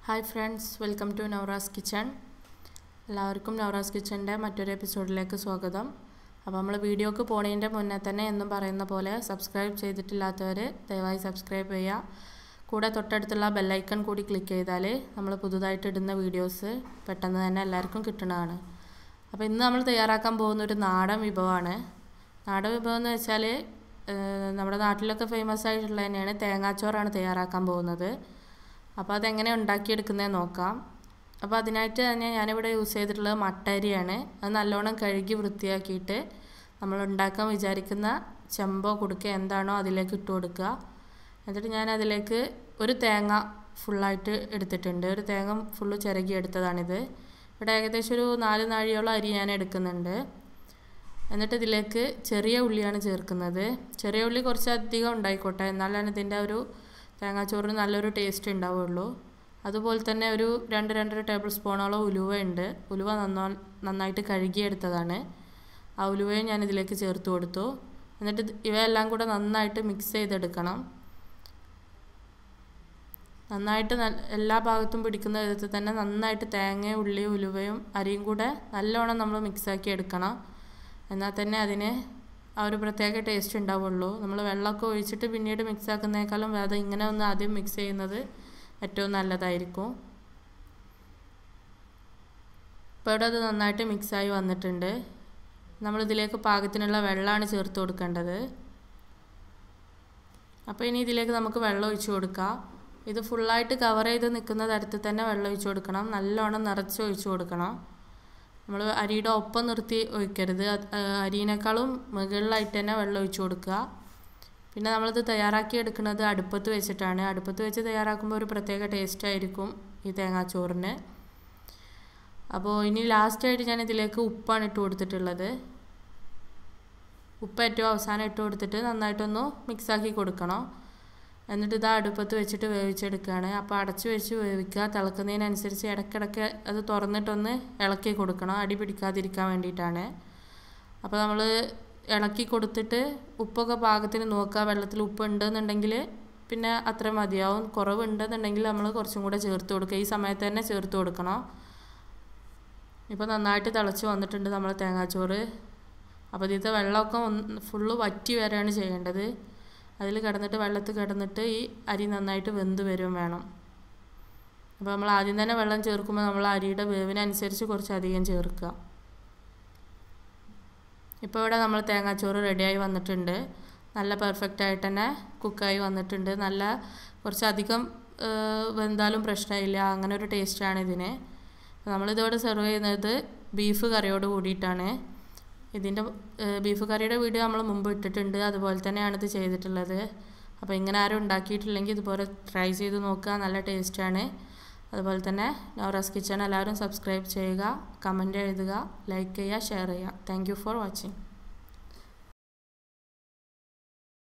hi friends welcome to Navaras kitchen എല്ലാവർക്കും നവറാസ് കിച്ചൻ്റെ മറ്റൊരു എപ്പിസോഡിലേക്ക് സ്വാഗതം അപ്പോൾ നമ്മൾ വീഡിയോക്ക് പോണതിൻ്റെ മുന്നേ തന്നെ എന്നും പറയുന്ന പോലെ സബ്സ്ക്രൈബ് ചെയ്തിട്ടില്ലാത്തവർ ദയവായി സബ്സ്ക്രൈബ് ചെയ്യുക കൂടെ തൊട്ടടുത്തുള്ള ബെല്ലൈക്കൺ കൂടി ക്ലിക്ക് ചെയ്താൽ നമ്മൾ പുതുതായിട്ട് ഇടുന്ന വീഡിയോസ് പെട്ടെന്ന് തന്നെ എല്ലാവർക്കും കിട്ടുന്നതാണ് അപ്പോൾ ഇന്ന് നമ്മൾ തയ്യാറാക്കാൻ പോകുന്ന ഒരു നാടൻ വിഭവമാണ് നാടൻ വിഭവം എന്ന് വെച്ചാൽ നമ്മുടെ നാട്ടിലൊക്കെ ഫേമസ് ആയിട്ടുള്ള തന്നെയാണ് തേങ്ങാച്ചോറാണ് തയ്യാറാക്കാൻ പോകുന്നത് അപ്പോൾ അതെങ്ങനെ ഉണ്ടാക്കിയെടുക്കുന്നതെന്ന് നോക്കാം അപ്പോൾ അതിനായിട്ട് തന്നെ ഞാനിവിടെ യൂസ് ചെയ്തിട്ടുള്ളത് മട്ട അരിയാണ് അത് നല്ലോണം കഴുകി വൃത്തിയാക്കിയിട്ട് നമ്മൾ ഉണ്ടാക്കാൻ വിചാരിക്കുന്ന ചെമ്പോ കുടുക്ക എന്താണോ അതിലേക്ക് ഇട്ട് കൊടുക്കുക എന്നിട്ട് ഞാൻ അതിലേക്ക് ഒരു തേങ്ങ ഫുള്ളായിട്ട് എടുത്തിട്ടുണ്ട് ഒരു തേങ്ങ ഫുള്ള് ചിരകി എടുത്തതാണിത് ഇവിടെ ഏകദേശം ഒരു നാല് നാഴിയോളം അരി ഞാൻ എടുക്കുന്നുണ്ട് എന്നിട്ട് ഇതിലേക്ക് ചെറിയ ഉള്ളിയാണ് ചേർക്കുന്നത് ചെറിയ ഉള്ളി കുറച്ച് അധികം ഉണ്ടായിക്കോട്ടെ എന്നാലാണ് ഇതിൻ്റെ ഒരു തേങ്ങാച്ചോറിന് നല്ലൊരു ടേസ്റ്റ് ഉണ്ടാവുള്ളൂ അതുപോലെ തന്നെ ഒരു രണ്ട് രണ്ടര ടേബിൾ സ്പൂണോളം ഉലുവ ഉണ്ട് ഉലുവ നന്നാ നന്നായിട്ട് കഴുകിയെടുത്തതാണ് ആ ഉലുവയും ഞാൻ ഇതിലേക്ക് ചേർത്ത് കൊടുത്തു എന്നിട്ട് ഇവയെല്ലാം കൂടെ നന്നായിട്ട് മിക്സ് ചെയ്തെടുക്കണം നന്നായിട്ട് എല്ലാ ഭാഗത്തും പിടിക്കുന്ന വിധത്തിൽ തന്നെ നന്നായിട്ട് തേങ്ങയും ഉള്ളിയും ഉലുവയും അരിയും കൂടെ നല്ലോണം നമ്മൾ മിക്സാക്കി എടുക്കണം എന്നാൽ തന്നെ അതിന് ആ ഒരു പ്രത്യേക ടേസ്റ്റ് ഉണ്ടാവുള്ളൂ നമ്മൾ വെള്ളമൊക്കെ ഒഴിച്ചിട്ട് പിന്നീട് മിക്സ് ആക്കുന്നതിനേക്കാളും അത് ഇങ്ങനെ ഒന്ന് ആദ്യം മിക്സ് ചെയ്യുന്നത് ഏറ്റവും നല്ലതായിരിക്കും ഇപ്പോൾ ഇവിടെ അത് നന്നായിട്ട് മിക്സായി വന്നിട്ടുണ്ട് നമ്മളിതിലേക്ക് പാകത്തിനുള്ള വെള്ളമാണ് ചേർത്ത് കൊടുക്കേണ്ടത് അപ്പോൾ ഇനി ഇതിലേക്ക് നമുക്ക് വെള്ളം ഒഴിച്ച് കൊടുക്കാം ഇത് ഫുള്ളായിട്ട് കവർ ചെയ്ത് നിൽക്കുന്ന തരത്തിൽ തന്നെ വെള്ളം ഒഴിച്ച് കൊടുക്കണം നല്ലോണം നിറച്ച് ഒഴിച്ച് കൊടുക്കണം നമ്മൾ അരിയുടെ ഒപ്പം നിർത്തി ഒഴിക്കരുത് അരിയിനേക്കാളും മുകളിലായിട്ട് തന്നെ വെള്ളം ഒഴിച്ച് കൊടുക്കുക പിന്നെ നമ്മളിത് തയ്യാറാക്കി എടുക്കുന്നത് അടുപ്പത്ത് വെച്ചിട്ടാണ് അടുപ്പത്ത് വെച്ച് തയ്യാറാക്കുമ്പോൾ ഒരു പ്രത്യേക ടേസ്റ്റ് ആയിരിക്കും ഈ തേങ്ങാച്ചോറിന് അപ്പോൾ ഇനി ലാസ്റ്റായിട്ട് ഞാൻ ഇതിലേക്ക് ഉപ്പാണ് ഇട്ട് കൊടുത്തിട്ടുള്ളത് ഉപ്പ് ഏറ്റവും അവസാനം ഇട്ട് കൊടുത്തിട്ട് നന്നായിട്ടൊന്ന് മിക്സാക്കി കൊടുക്കണം എന്നിട്ട് ഇതാ അടുപ്പത്ത് വെച്ചിട്ട് വേവിച്ചെടുക്കുകയാണ് അപ്പോൾ അടച്ച് വെച്ച് വേവിക്കുക തിളക്കുന്നതിനനുസരിച്ച് ഇടയ്ക്കിടയ്ക്ക് അത് തുറന്നിട്ടൊന്ന് ഇളക്കി കൊടുക്കണം അടി പിടിക്കാതിരിക്കാൻ വേണ്ടിയിട്ടാണ് അപ്പോൾ നമ്മൾ ഇളക്കി കൊടുത്തിട്ട് ഉപ്പൊക്കെ പാകത്തിന് നോക്കുക വെള്ളത്തിൽ ഉപ്പ് ഉണ്ടെന്നുണ്ടെങ്കിൽ പിന്നെ അത്ര മതിയാവും കുറവുണ്ടെന്നുണ്ടെങ്കിൽ നമ്മൾ കുറച്ചും കൂടെ ചേർത്ത് കൊടുക്കുക ഈ സമയത്ത് തന്നെ ചേർത്ത് കൊടുക്കണം ഇപ്പോൾ നന്നായിട്ട് തിളച്ച് വന്നിട്ടുണ്ട് നമ്മൾ തേങ്ങാച്ചോറ് അപ്പോൾ ഇതിലത്തെ വെള്ളമൊക്കെ ഒന്ന് ഫുള്ള് വറ്റി വരെയാണ് ചെയ്യേണ്ടത് അതിൽ കിടന്നിട്ട് വെള്ളത്തിൽ കിടന്നിട്ട് ഈ അരി നന്നായിട്ട് വെന്ത് വരും വേണം അപ്പോൾ നമ്മൾ ആദ്യം തന്നെ വെള്ളം ചേർക്കുമ്പോൾ നമ്മൾ അരിയുടെ വേവിനനുസരിച്ച് കുറച്ച് അധികം ചേർക്കുക ഇപ്പോൾ ഇവിടെ നമ്മൾ തേങ്ങാച്ചോറ് റെഡിയായി വന്നിട്ടുണ്ട് നല്ല പെർഫെക്റ്റ് ആയിട്ട് തന്നെ കുക്കായി വന്നിട്ടുണ്ട് നല്ല കുറച്ചധികം വെന്താലും പ്രശ്നമില്ല അങ്ങനെ ഒരു ടേസ്റ്റാണ് ഇതിന് നമ്മളിതോടെ സെർവ് ചെയ്യുന്നത് ബീഫ് കറിയോട് കൂടിയിട്ടാണ് ഇതിൻ്റെ ബീഫ് കറിയുടെ വീഡിയോ നമ്മൾ മുമ്പ് ഇട്ടിട്ടുണ്ട് അതുപോലെ തന്നെയാണ് ഇത് ചെയ്തിട്ടുള്ളത് അപ്പോൾ ഇങ്ങനെ ആരും ഉണ്ടാക്കിയിട്ടില്ലെങ്കിൽ ഇതുപോലെ ട്രൈ ചെയ്ത് നോക്കുക നല്ല ടേസ്റ്റാണ് അതുപോലെ തന്നെ നവറാസ് കിച്ചൺ എല്ലാവരും സബ്സ്ക്രൈബ് ചെയ്യുക കമൻറ്റ് എഴുതുക ലൈക്ക് ചെയ്യുക ഷെയർ ചെയ്യുക താങ്ക് ഫോർ വാച്ചിങ്